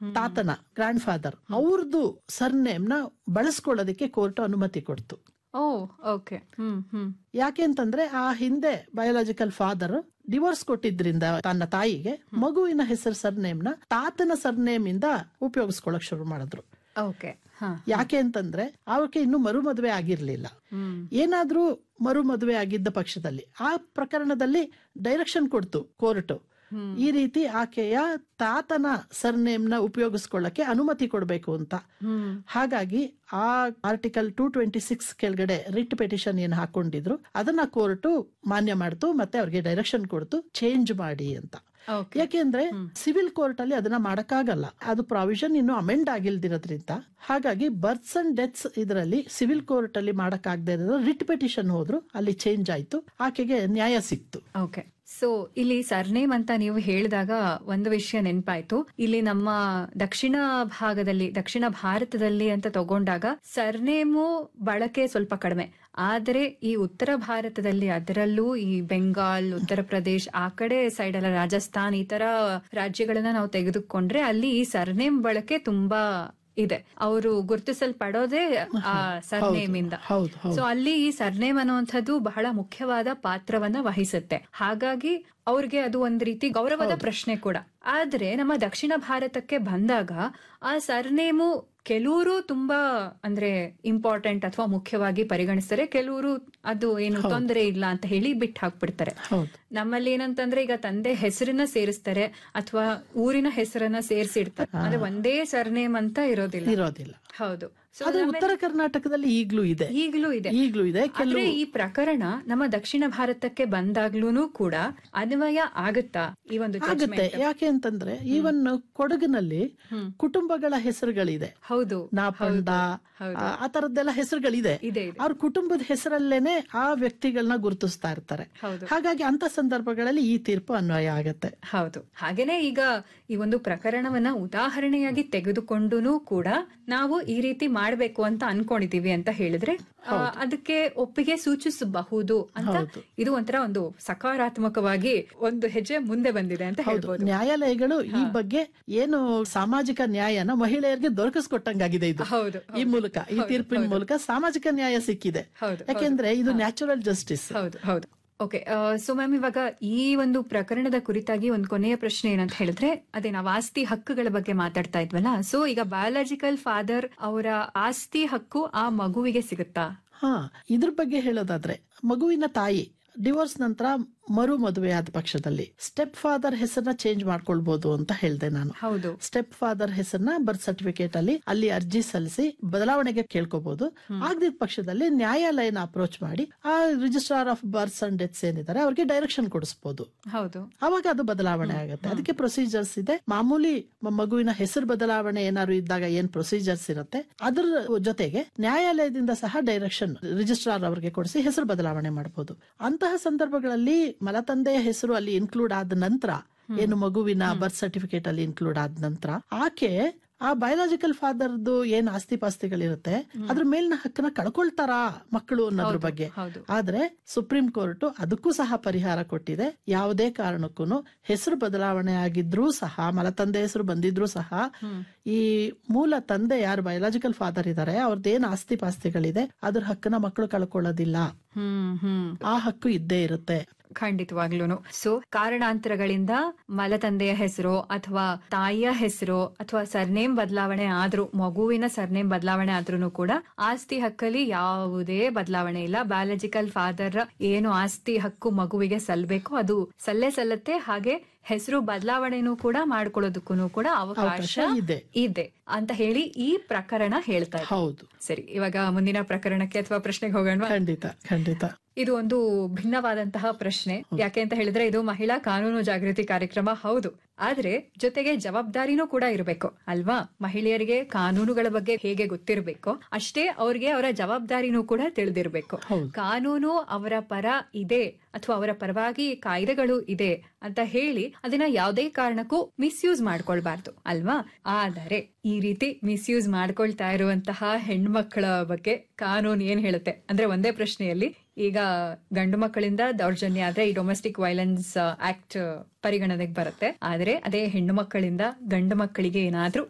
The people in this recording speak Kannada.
ತಾತನ ಗ್ರಾಂಡ್ ಫಾದರ್ ಅವ್ರದ್ದು ಸರ್ನೇಮ್ ನ ಬಳಸ್ಕೊಳ್ಳೋದಕ್ಕೆ ಕೋರ್ಟ್ ಅನುಮತಿ ಕೊಡ್ತು ಓ ಓಕೆ ಹ್ಮ್ ಹ್ಮ್ ಯಾಕೆ ಅಂತಂದ್ರೆ ಆ ಹಿಂದೆ ಬಯೋಲಾಜಿಕಲ್ ಫಾದರ್ ಡಿವೋರ್ಸ್ ಕೊಟ್ಟಿದ್ರಿಂದ ತನ್ನ ತಾಯಿಗೆ ಮಗುವಿನ ಹೆಸರು ಸರ್ನೇಮ್ ನ ತಾತನ ಸರ್ನೇಮ್ ಇಂದ ಉಪಯೋಗಿಸ್ಕೊಳಕ್ ಶುರು ಮಾಡಿದ್ರು ಓಕೆ ಹಾ ಯಾಕೆ ಅಂತಂದ್ರೆ ಅವಕ್ಕೆ ಇನ್ನು ಮರು ಮದುವೆ ಆಗಿರ್ಲಿಲ್ಲ ಹ್ಮ್ ಏನಾದ್ರೂ ಮರು ಮದುವೆ ಆಗಿದ್ದ ಪಕ್ಷದಲ್ಲಿ ಆ ಪ್ರಕರಣದಲ್ಲಿ ಡೈರೆಕ್ಷನ್ ಕೊಡ್ತು ಕೋರ್ಟ್ ಈ ರೀತಿ ಆಕೆಯ ತಾತನ ಸರ್ನೇಮ್ ನ ಉಪಯೋಗಿಸ್ಕೊಳ್ಳಕ್ಕೆ ಅನುಮತಿ ಕೊಡಬೇಕು ಅಂತ ಹ್ಮ್ ಹಾಗಾಗಿ ಆ ಆರ್ಟಿಕಲ್ ಟೂ ಟ್ವೆಂಟಿ ಸಿಕ್ಸ್ ಕೆಳಗಡೆ ರಿಟ್ ಪೆಟಿಷನ್ ಏನ್ ಹಾಕೊಂಡಿದ್ರು ಅದನ್ನ ಕೋರ್ಟ್ ಮಾನ್ಯ ಮಾಡ್ತು ಮತ್ತೆ ಅವ್ರಿಗೆ ಡೈರೆಕ್ಷನ್ ಕೊಡ್ತು ಚೇಂಜ್ ಮಾಡಿ ಅಂತ ಓಕೆ ಯಾಕೆಂದ್ರೆ ಸಿವಿಲ್ ಕೋರ್ಟ್ ಅಲ್ಲಿ ಅದನ್ನ ಮಾಡಕ್ಕಾಗಲ್ಲ ಅದು ಪ್ರಾವಿಷನ್ ಇನ್ನು ಅಮೆಂಡ್ ಆಗಿಲ್ದಿರೋದ್ರಿಂದ ಹಾಗಾಗಿ ಬರ್ತ್ಸ್ ಅಂಡ್ ಡೆತ್ಸ್ ಇದರಲ್ಲಿ ಸಿವಿಲ್ ಕೋರ್ಟ್ ಅಲ್ಲಿ ಮಾಡಕ್ಕಾಗದೆ ಇರೋದು ರಿಟ್ ಪೆಟಿಷನ್ ಹೋದ್ರು ಅಲ್ಲಿ ಚೇಂಜ್ ಆಯ್ತು ಆಕೆಗೆ ನ್ಯಾಯ ಸಿಕ್ತು ಓಕೆ ಸೊ ಇಲ್ಲಿ ಸರ್ನೇಮ್ ಅಂತ ನೀವು ಹೇಳಿದಾಗ ಒಂದು ವಿಷಯ ನೆನಪಾಯ್ತು ಇಲ್ಲಿ ನಮ್ಮ ದಕ್ಷಿಣ ಭಾಗದಲ್ಲಿ ದಕ್ಷಿಣ ಭಾರತದಲ್ಲಿ ಅಂತ ತಗೊಂಡಾಗ ಸರ್ನೇಮು ಬಳಕೆ ಸ್ವಲ್ಪ ಕಡಿಮೆ ಆದರೆ ಈ ಉತ್ತರ ಭಾರತದಲ್ಲಿ ಅದರಲ್ಲೂ ಈ ಬೆಂಗಾಲ್ ಉತ್ತರ ಪ್ರದೇಶ್ ಆ ಕಡೆ ಸೈಡ್ ಎಲ್ಲ ರಾಜಸ್ಥಾನ್ ಈ ತರ ರಾಜ್ಯಗಳನ್ನ ನಾವು ತೆಗೆದುಕೊಂಡ್ರೆ ಅಲ್ಲಿ ಈ ಸರ್ನೇಮ್ ಬಳಕೆ ತುಂಬಾ ಇದೆ ಅವರು ಗುರುತಿಸಲ್ಪಡೋದೇ ಆ ಸರ್ನೇಮ್ ಇಂದ ಹೌದು ಹೌದು ಸೊ ಅಲ್ಲಿ ಈ ಸರ್ನೇಮ್ ಅನ್ನುವಂಥದ್ದು ಬಹಳ ಮುಖ್ಯವಾದ ಪಾತ್ರವನ್ನ ವಹಿಸುತ್ತೆ ಹಾಗಾಗಿ ಅವ್ರಿಗೆ ಅದು ಒಂದ್ ರೀತಿ ಗೌರವದ ಪ್ರಶ್ನೆ ಕೂಡ ಆದ್ರೆ ನಮ್ಮ ದಕ್ಷಿಣ ಭಾರತಕ್ಕೆ ಬಂದಾಗ ಆ ಸರ್ನೇಮು ಕೆಲವರು ತುಂಬಾ ಅಂದ್ರೆ ಇಂಪಾರ್ಟೆಂಟ್ ಅಥವಾ ಮುಖ್ಯವಾಗಿ ಪರಿಗಣಿಸ್ತಾರೆ ಕೆಲವರು ಅದು ಏನು ತೊಂದರೆ ಇಲ್ಲ ಅಂತ ಹೇಳಿ ಬಿಟ್ಟು ಹಾಕ್ಬಿಡ್ತಾರೆ ಹೌದು ನಮ್ಮಲ್ಲಿ ಏನಂತಂದ್ರೆ ಈಗ ತಂದೆ ಹೆಸರನ್ನ ಸೇರಿಸ್ತಾರೆ ಅಥವಾ ಊರಿನ ಹೆಸರನ್ನ ಸೇರಿಸಿಡ್ತಾರೆ ಅಂದ್ರೆ ಒಂದೇ ಸರ್ನೇಮ್ ಅಂತ ಇರೋದಿಲ್ಲ ಇರೋದಿಲ್ಲ ಹೌದು ಸೊ ಅದು ಉತ್ತರ ಕರ್ನಾಟಕದಲ್ಲಿ ಈಗ್ಲೂ ಇದೆ ಈಗಲೂ ಇದೆ ಈಗ್ಲೂ ಇದೆ ಆದ್ರೆ ಈ ಪ್ರಕರಣ ನಮ್ಮ ದಕ್ಷಿಣ ಭಾರತಕ್ಕೆ ಬಂದಾಗ್ಲೂನು ಕೂಡ ಅನ್ವಯ ಆಗುತ್ತಾ ಈ ಒಂದು ಆಗುತ್ತೆ ಯಾಕೆ ಅಂತಂದ್ರೆ ಈವನ್ ಕೊಡಗಿನಲ್ಲಿ ಕುಟುಂಬಗಳ ಹೆಸರುಗಳಿದೆ ಹೌದು ನಾಪಂಡ ಆ ಆ ತರದ್ದೆಲ್ಲ ಹೆಸರುಗಳಿದೆ ಇದೆ ಇದೆ ಅವ್ರ ಕುಟುಂಬದ ಹೆಸರಲ್ಲೇನೆ ಆ ವ್ಯಕ್ತಿಗಳನ್ನ ಗುರುತಿಸ್ತಾ ಇರ್ತಾರೆ ಹೌದು ಹಾಗಾಗಿ ಅಂತ ಸಂದರ್ಭಗಳಲ್ಲಿ ಈ ತೀರ್ಪು ಅನ್ವಯ ಆಗತ್ತೆ ಹೌದು ಹಾಗೇನೆ ಈಗ ಈ ಒಂದು ಪ್ರಕರಣವನ್ನ ಉದಾಹರಣೆಯಾಗಿ ತೆಗೆದುಕೊಂಡೂ ಕೂಡ ನಾವು ಈ ರೀತಿ ಮಾಡ್ಬೇಕು ಅಂತ ಅನ್ಕೊಂಡಿದೀವಿ ಅಂತ ಹೇಳಿದ್ರೆ ಆ, ಅದಕ್ಕೆ ಒಪ್ಪಿಗೆ ಸೂಚಿಸಬಹುದು ಅಂತ ಇದು ಒಂಥರ ಒಂದು ಸಕಾರಾತ್ಮಕವಾಗಿ ಒಂದು ಹೆಜ್ಜೆ ಮುಂದೆ ಬಂದಿದೆ ಅಂತ ಹೇಳ್ಬೋದು ನ್ಯಾಯಾಲಯಗಳು ಈ ಬಗ್ಗೆ ಏನು ಸಾಮಾಜಿಕ ನ್ಯಾಯನ ಮಹಿಳೆಯರಿಗೆ ದೊರಕಿಸ್ಕೊಟ್ಟಂಗಾಗಿದೆ ಇದು ಹೌದು ಈ ಮೂಲಕ ಈ ತೀರ್ಪಿನ ಮೂಲಕ ಸಾಮಾಜಿಕ ನ್ಯಾಯ ಸಿಕ್ಕಿದೆ ಹೌದು ಯಾಕೆಂದ್ರೆ ಇದು ನ್ಯಾಚುರಲ್ ಜಸ್ಟಿಸ್ ಹೌದು ಹೌದು ಓಕೆ ಸೊ ಮ್ಯಾಮ್ ಇವಾಗ ಈ ಒಂದು ಪ್ರಕರಣದ ಕುರಿತಾಗಿ ಒಂದು ಕೊನೆಯ ಪ್ರಶ್ನೆ ಏನಂತ ಹೇಳಿದ್ರೆ ಅದೇ ನಾವು ಆಸ್ತಿ ಹಕ್ಕುಗಳ ಬಗ್ಗೆ ಮಾತಾಡ್ತಾ ಇದ್ವಲ್ಲ ಸೊ ಈಗ ಬಯಾಲಜಿಕಲ್ ಫಾದರ್ ಅವರ ಆಸ್ತಿ ಹಕ್ಕು ಆ ಮಗುವಿಗೆ ಸಿಗುತ್ತಾ ಹಾ ಇದ್ರ ಬಗ್ಗೆ ಹೇಳೋದಾದ್ರೆ ಮಗುವಿನ ತಾಯಿ ಡಿವೋರ್ಸ್ ನಂತರ ಮರು ಮದುವೆ ಆದ ಪಕ್ಷದಲ್ಲಿ ಸ್ಟೆಪ್ ಫಾದರ್ ಹೆಸರನ್ನ ಚೇಂಜ್ ಮಾಡ್ಕೊಳ್ಬಹುದು ಅಂತ ಹೇಳ್ದೆ ನಾನು ಹೌದು ಸ್ಟೆಪ್ ಫಾದರ್ ಹೆಸರನ್ನ ಬರ್ತ್ ಸರ್ಟಿಫಿಕೇಟ್ ಅಲ್ಲಿ ಅಲ್ಲಿ ಅರ್ಜಿ ಸಲ್ಲಿಸಿ ಬದಲಾವಣೆಗೆ ಕೇಳ್ಕೋಬಹುದು ಆಗದಿದ್ದ ಪಕ್ಷದಲ್ಲಿ ನ್ಯಾಯಾಲಯನ ಅಪ್ರೋಚ್ ಮಾಡಿ ಆ registrar of births and deaths ಏನಿದ್ದಾರೆ ಅವ್ರಿಗೆ ಡೈರೆಕ್ಷನ್ ಕೊಡಿಸಬಹುದು ಹೌದು ಅವಾಗ ಅದು ಬದಲಾವಣೆ ಆಗುತ್ತೆ ಅದಕ್ಕೆ ಪ್ರೊಸೀಜರ್ಸ್ ಇದೆ ಮಾಮೂಲಿ ಮ- ಮಗುವಿನ ಹೆಸರು ಬದಲಾವಣೆ ಏನಾದ್ರು ಇದ್ದಾಗ ಏನ್ ಪ್ರೊಸೀಜರ್ಸ್ ಇರುತ್ತೆ ಅದ್ರ ಜೊತೆಗೆ ನ್ಯಾಯಾಲಯದಿಂದ ಸಹ ಡೈರೆಕ್ಷನ್ ರಿಜಿಸ್ಟ್ರಾರ್ ಅವರಿಗೆ ಕೊಡಿಸಿ ಹೆಸರು ಬದಲಾವಣೆ ಮಾಡಬಹುದು ಅಂತಹ ಸಂದರ್ಭಗಳಲ್ಲಿ ಮಲತಂದೆಯ ಹೆಸರು ಅಲ್ಲಿ ಇನ್ಕ್ಲೂಡ್ ಆದ ನಂತರ ಏನು ಮಗುವಿನ ಬರ್ತ್ ಸರ್ಟಿಫಿಕೇಟ್ ಅಲ್ಲಿ ಇನ್ಕ್ಲೂಡ್ ಆದ ನಂತರ ಆಕೆ ಆ ಬಯೋಲಾಜಿಕಲ್ ಫಾದರ್ದು ಏನ್ ಆಸ್ತಿ ಪಾಸ್ತಿಗಳಿರುತ್ತೆ ಅದ್ರ ಮೇಲಿನ ಹಕ್ಕನ್ನ ಕಳ್ಕೊಳ್ತಾರಾ ಮಕ್ಕಳು ಅನ್ನೋದ್ರ ಬಗ್ಗೆ ಹೌದು ಆದ್ರೆ ಸುಪ್ರೀಂ ಕೋರ್ಟ್ ಅದಕ್ಕೂ ಸಹ ಪರಿಹಾರ ಕೊಟ್ಟಿದೆ ಯಾವುದೇ ಕಾರಣಕ್ಕೂ ಹೆಸರು ಬದಲಾವಣೆ ಆಗಿದ್ರೂ ಸಹ ಮಲತಂದೆ ಹೆಸರು ಬಂದಿದ್ರೂ ಸಹ ಈ ಮೂಲ ತಂದೆ ಯಾರು ಬಯೋಲಾಜಿಕಲ್ ಫಾದರ್ ಇದಾರೆ ಅವ್ರದ್ದೇನ್ ಆಸ್ತಿ ಪಾಸ್ತಿಗಳಿದೆ ಅದ್ರ ಹಕ್ಕನ್ನ ಮಕ್ಕಳು ಕಳ್ಕೊಳ್ಳೋದಿಲ್ಲ ಹ್ಮ್ ಹ್ಮ್ ಆ ಹಕ್ಕು ಇದ್ದೇ ಇರುತ್ತೆ ಖಂಡಿತವಾಗ್ಲೂನು ಸೊ ಕಾರಣಾಂತರಗಳಿಂದ ಮಲತಂದೆಯ ಹೆಸರು ಅಥವಾ ತಾಯಿಯ ಹೆಸರು ಅಥವಾ ಸರ್ನೇಮ್ ಬದಲಾವಣೆ ಆದ್ರೂ ಮಗುವಿನ ಸರ್ನೇಮ್ ಬದಲಾವಣೆ ಆದ್ರೂ ಕೂಡ ಆಸ್ತಿ ಹಕ್ಕಲ್ಲಿ ಯಾವುದೇ ಬದಲಾವಣೆ ಇಲ್ಲ ಬಯಾಲಜಿಕಲ್ ಫಾದರ್ ಏನು ಆಸ್ತಿ ಹಕ್ಕು ಮಗುವಿಗೆ ಸಲ್ಲಬೇಕು ಅದು ಸಲ್ಲೇ ಸಲ್ಲತ್ತೆ ಹಾಗೆ ಹೆಸರು ಬದಲಾವಣೆನೂ ಕೂಡ ಮಾಡ್ಕೊಳ್ಳೋದಕ್ಕೂ ಕೂಡ ಅವಕಾಶ ಇದೆ ಇದೆ ಅಂತ ಹೇಳಿ ಈ ಪ್ರಕರಣ ಹೇಳ್ತಾ ಇದೆ ಹೌದು ಸರಿ ಇವಾಗ ಮುಂದಿನ ಪ್ರಕರಣಕ್ಕೆ ಅಥವಾ ಪ್ರಶ್ನೆಗೆ ಹೋಗೋಣ ಖಂಡಿತ ಖಂಡಿತ ಇದು ಒಂದು ಭಿನ್ನವಾದಂತಹ ಪ್ರಶ್ನೆ ಯಾಕೆ ಅಂತ ಹೇಳಿದ್ರೆ ಇದು ಮಹಿಳಾ ಕಾನೂನು ಜಾಗೃತಿ ಕಾರ್ಯಕ್ರಮ ಹೌದು ಆದ್ರೆ ಜೊತೆಗೆ ಜವಾಬ್ದಾರಿನೂ ಕೂಡ ಇರಬೇಕು ಅಲ್ವಾ ಮಹಿಳೆಯರಿಗೆ ಕಾನೂನುಗಳ ಬಗ್ಗೆ ಹೇಗೆ ಗೊತ್ತಿರಬೇಕೋ ಅಷ್ಟೇ ಅವ್ರಿಗೆ ಅವರ ಜವಾಬ್ದಾರಿನೂ ಕೂಡ ತಿಳಿದಿರಬೇಕು ಹೌದು. ಕಾನೂನು ಅವರ ಪರ ಇದೆ ಅಥವಾ ಅವರ ಪರವಾಗಿ ಕಾಯ್ದೆಗಳು ಇದೆ ಅಂತ ಹೇಳಿ ಅದನ್ನ ಯಾವುದೇ ಕಾರಣಕ್ಕೂ ಮಿಸ್ಯೂಸ್ ಮಾಡ್ಕೊಳ್ಬಾರ್ದು ಅಲ್ವಾ ಆದರೆ ಈ ರೀತಿ ಮಿಸ್ಯೂಸ್ ಮಾಡ್ಕೊಳ್ತಾ ಇರುವಂತಹ ಹೆಣ್ಮಕ್ಳ ಬಗ್ಗೆ ಕಾನೂನು ಏನ್ ಹೇಳುತ್ತೆ ಅಂದ್ರೆ ಒಂದೇ ಪ್ರಶ್ನೆಯಲ್ಲಿ ಈಗ ಗಂಡು ಮಕ್ಕಳಿಂದ ದೌರ್ಜನ್ಯ ಆದ್ರೆ ಈ ಡೊಮೆಸ್ಟಿಕ್ ವೈಲೆನ್ಸ್ ಆಕ್ಟ್ ಪರಿಗಣನೆಗೆ ಬರುತ್ತೆ ಆದ್ರೆ ಅದೇ ಹೆಣ್ಣು ಮಕ್ಕಳಿಂದ ಗಂಡು ಮಕ್ಕಳಿಗೆ ಏನಾದ್ರೂ